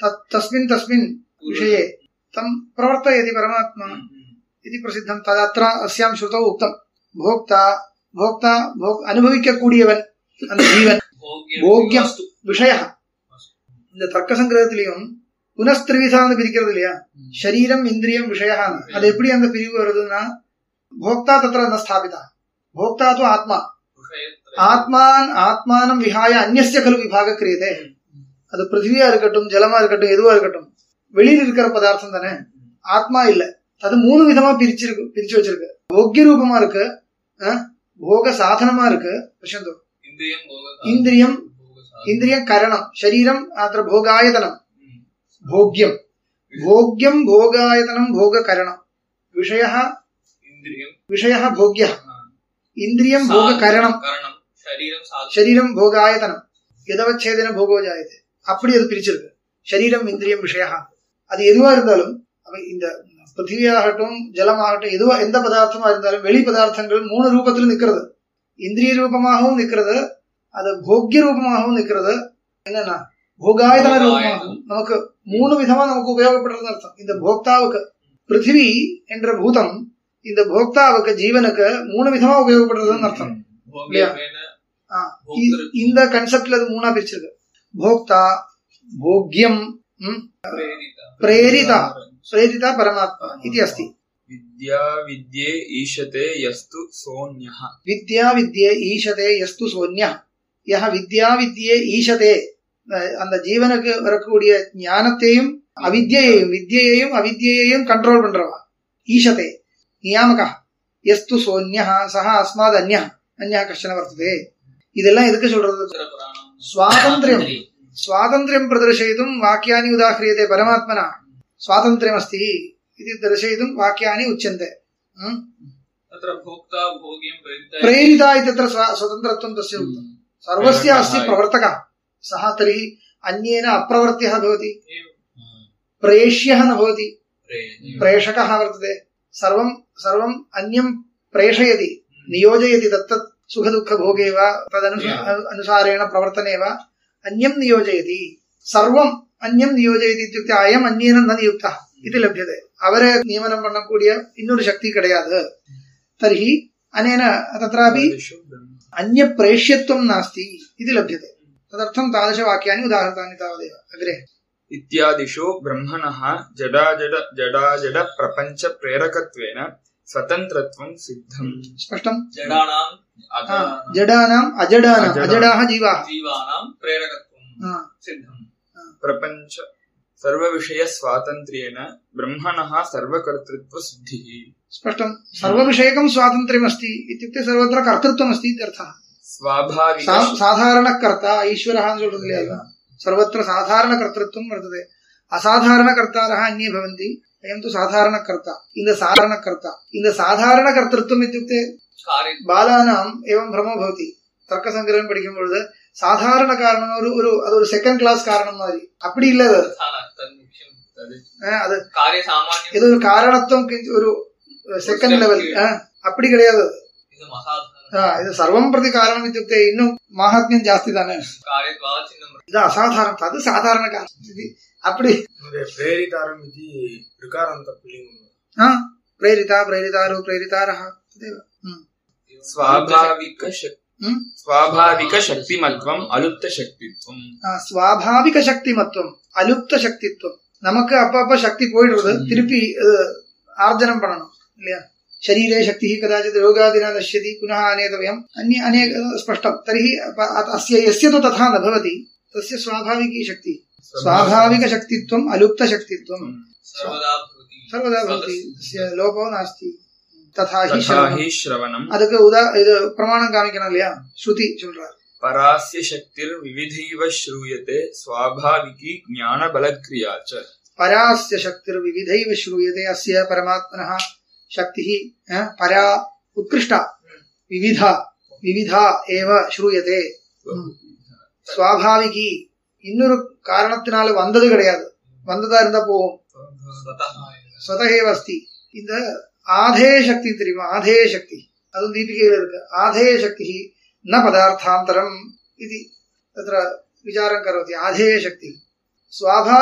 तत् तस्मिन् तस्मिन् विषये तं प्रवर्तयति परमात्मा इति प्रसिद्धं तदत्र अस्यां श्रुतौ उक्तं भोक्ता भोक्ता भोग அனுபவிக்கக்கூடியவன் அந்த ஜீவன் போக்கியம் விஷய இந்த தர்க்க சங்கிரகத்திலையும் புனஸ்திரிவிசான்னு பிரிக்கிறது இல்லையா சரீரம் இந்திரியம் விஷயான்னு அது எப்படி அந்த பிரிவு வருதுன்னா போக்தா தத்திர ந ஸ்தாபிதா போக்தா து ஆத்மா ஆத்மான் ஆத்மானம் விஹாய அந்நிய கலு விபாக கிரியதே அது பிருத்திவியா இருக்கட்டும் ஜலமா இருக்கட்டும் எதுவா இருக்கட்டும் வெளியில இருக்கிற பதார்த்தம் தானே ஆத்மா இல்ல அது மூணு விதமா பிரிச்சிருக்கு பிரிச்சு வச்சிருக்கு போக்கிய ரூபமா இருக்கு அஹ், போக சாதனமா இருக்கு பஷ்யந்து இந்திரியம் போக இந்திரியம் இந்திரியம் கரணம் சரீரம் அത്ര போகாயதனம் भोग्यम भोग्यम भोगायतनम भोग करणम विषय இந்திரியம் विषय भोग्य इंद्रियम भोग करणम கரணம் சரீரம் சாதனம் शरीरम भोगायतनम எதவச்சேதன போகோ ஜாயது அப்படி அது பிரிச்சிருக்கு சரீரம் இந்திரியம் விஷய அது எதுவா இருந்தாலும் அப்ப இந்த பிருத்திவியாகட்டும் ஜலமாகட்டும் எதுவா எந்த பதார்த்தமா இருந்தாலும் வெளி பதார்த்தங்கள் மூணு ரூபத்துல நிக்கிறது இந்திரிய ரூபமாகவும் நிக்கிறது அது போக்கிய ரூபமாகவும் நிக்கிறது என்னன்னா போகாயதன ரூபமாகவும் நமக்கு மூணு விதமா நமக்கு உபயோகப்படுறதுன்னு அர்த்தம் இந்த போக்தாவுக்கு பிருத்திவி என்ற பூதம் இந்த போக்தாவுக்கு ஜீவனுக்கு மூணு விதமா உபயோகப்படுறதுன்னு அர்த்தம் போகியமேன ஆ, இ- இந்த கன்செப்ட்ல அது மூணா பிரிச்சிருக்கு போக்தா போக்யம் ம், பிரேரிதா பிரேரிதா பிரேரிதா பரமாத்மா இது अस्ति विद्या विद्ये ईशते यस्तु सोऽन्यः வித்யா வித்யே ஈஷதே எஸ்து சோன்யா யஹ வித்யா வித்யே ஈஷதே அஹ் அந்த ஜீவனுக்கு வரக்கூடிய ஞானத்தையும் அவித்யையையும் வித்யையையும் அவித்யையையும் கண்ட்ரோல் பண்றவா ஈஷதே நியாமகா எஸ்து சோன்யா சஹ அஸ்மாத் அந்யா அந்யா கஷ்டன வர்த்ததே இதெல்லாம் எதுக்கு சொல்றது புராணம் स्वातन्त्र्यम् स्वातन्त्र्यं प्रदर्शयितुं वाक्यानि उदाह्रियते परमात्मना स्वातन्त्र्यमस्ति इति दर्शयितुं वाक्यानि उच्यन्ते हं? तत्र भोक्ता भोग्यं प्रेरिता प्रेरिता इत्यत्र स्वा- स्वतन्त्रत्वं तस्य उक्तं सर्वस्य अस्ति प्रवर्तकः सः तर्हि अन्येन अप्रवर्त्यः भवति प्रेष्यः न भवति प्रेषकः वर्तते सर्वं सर्वम् अन्यं प्रेषयति नियोजयति तत्तत् सुखदुःखभोगे वा तदनु अनुसारेण प्रवर्तने वा अन्यं नियोजयति सर्वम् अन्यं नियोजयति इत्युक्ते अयम् अन्येन न नियुक्तः इति लभ्यते அவரை நியமனம் பண்ணக்கூடிய இன்னொரு சக்தி கிடையாது तर्हि अनेन तत्रापि तादृशो ब्रह्म अन्य प्रेष्यत्वं नास्ति इति लभ्यते तदर्थं तादृशवाक्यानि उदाहृतानि तावदेव अग्रे इत्यादिषु ब्रह्मणः जडाजड जडाजड प्रपञ्च प्रेरकत्वेन स्वतन्त्रत्वं सिद्धम् स्पष्टं जडानां हा, जडानाम् अजडानाम् अजडा- अजडाः जीवाः जीवानां प्रेरकत्वं हा, सिद्धम् प्रपञ्च सर्वविषयस्वातन्त्र्येण ब्रह्मणः सर्वकर्तृत्वसिद्धिः स्पष्टं सर्वविषयकं स्वातन्त्र्यमस्ति इत्युक्ते सर्वत्र कर्तृत्वमस्ति इत्यर्थः स्वाभाविक सा- साधारणः कर्ता ईश्वरः न சொல்றது இல்லையா सर्वत्र साधारणकर्तृत्वं वर्तते असाधारणकर्तारः अन्ये भवन्ति अयं तु साधारणकर्ता இந்த சாதாரணकर्ता இந்த சாதாரணகர்த்தृत्वம் इत्युक्ते कार्य பாலானாம் एवं भ्रमो भवति தர்க்க சங்கிரகம் படிக்கும் பொழுது சாதாரண காரணம் ஒரு ஒரு அது ஒரு செகண்ட் கிளாஸ் காரணம் மாதிரி அப்படி இல்ல அது स्थान तन्निमिषं तद् அஹ் அது कार्यसामान्यम् இது ஒரு காரணத்துவம் கிஞ்சி- ஒரு செகண்ட் லெவல் அப்படி கிடையாது அது. इदम् असाधारणं அஹ் இது சர்வம் பிரதி காரணம் இத்தியுக்ते இன்னும் மாஹாத்மியம் ஜாஸ்தி தானே कार्यद्वाचिन्नं இது அசாதாரணம் அது சாதாரண காரணம் இது அப்படி प्रेरितारम् इति ऋकारान्तपुल्लिङ्गं ஆ, பிரேரிதா பிரேரிதாரு பிரேரிதாரः तदेव ம். स्वाभाविक ம். स्वाभाविकशक्तिमत्वम् अलुप्तशक्तित्वम् ஆ, ஸ்வாபாவிக சக்திமத்துவம் அலுப்த சக்தித்துவம் நமக்கு அப்பப்ப சக்தி போயிடுறது திருப்பி அது ஆர்ஜனம் பண்ணணும் இல்லையா शरीरे शक्तिः कदाचित् रोगादिना नश्यति पुनः आनेतव्यम् अन्य अनेक स्पष्टं तर्हि अप- अस्य यस्य तु तथा न भवति तस्य स्वाभाविकी शक्तिः स्वाभाविकशक्तित्वम् अलुप्तशक्तित्वम् सर्वदा भवति सर्वदा भवति तस्य लोपो नास्ति तथा हि तथा श्रवणम्. हि श्रवणम् அதுக்கு உதா இது பிரமாணம் காமிக்கணும் இல்லையா ஸ்ருதி சொல்றார் परास्य शक्तिर्विविधैव श्रूयते स्वाभाविकी ज्ञानबलक्रिया च परास्य शक्तिर्विविधैव श्रूयते अस्य परमात्मनः शक्तिः अ, परा उत्कृष्टा विविधा विविधा एव श्रूयते ம். சுவாபாவிகி இன்னொரு காரணத்தினால வந்தது கிடையாது வந்ததா இருந்தா போகும் स्वतः ஸ்வதகேவ அஸ்தி இந்த ஆதேய சக்தி தெரியுமா ஆதேய சக்தி அதுவும் தீபிகையில இருக்கு ஆதேய சக்தி ந பதார்த்தாந்தரம் இது தत्र விசாரம் கரோति ஆதேய சக்தி स्वाभाविक